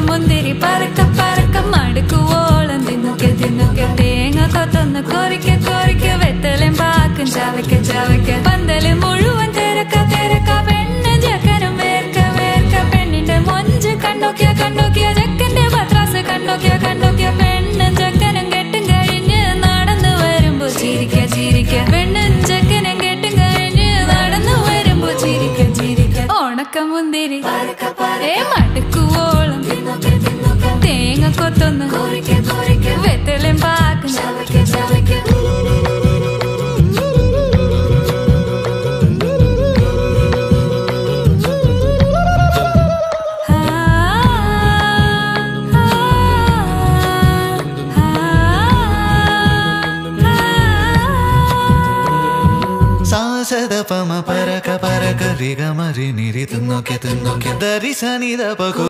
മുന്തിരി പറക്ക പറക്ക മടുക്കുവോളം തിന്നുക്കെ തിന്നുക്കെ തേങ്ങ കൊത്തൊന്ന് കൊറിക്ക കൊറിക്ക വെത്തലും പാക്കും ചവയ്ക്ക ചവയ്ക്ക പന്തല് മുഴുവൻ തിരക്ക തിരക്ക പെണ്ണ് ജക്കനും വേർക്ക വേർക്ക പെണ്ണിന്റെ മൊഞ്ച് കണ്ടോക്കിയ കണ്ടോക്കിയ ജക്കന്റെ പത്രാസ് കണ്ടോക്കിയ കണ്ടോക്കിയ പെണ്ണും ജക്കനും കെട്ടും കഴിഞ്ഞ് നടന്നു വരുമ്പോ ചിരിക്ക ചിരിക്ക പെണ്ണും ജക്കനും കെട്ടും കഴിഞ്ഞ് നടന്നു വരുമ്പോ ചിരിക്ക ചിരിക്ക ഉണക്ക മുന്തിരി ഏ മടുക്കുവോളം തേങ്ങ കൊത്തൊന്ന് വെത്തലും പാക്കും ആ, സാസത പമ പരക പരക റിഗ മരി നിരി തിന്നൊക്കെ തിന്നൊക്കെ ദരി സനിത പകു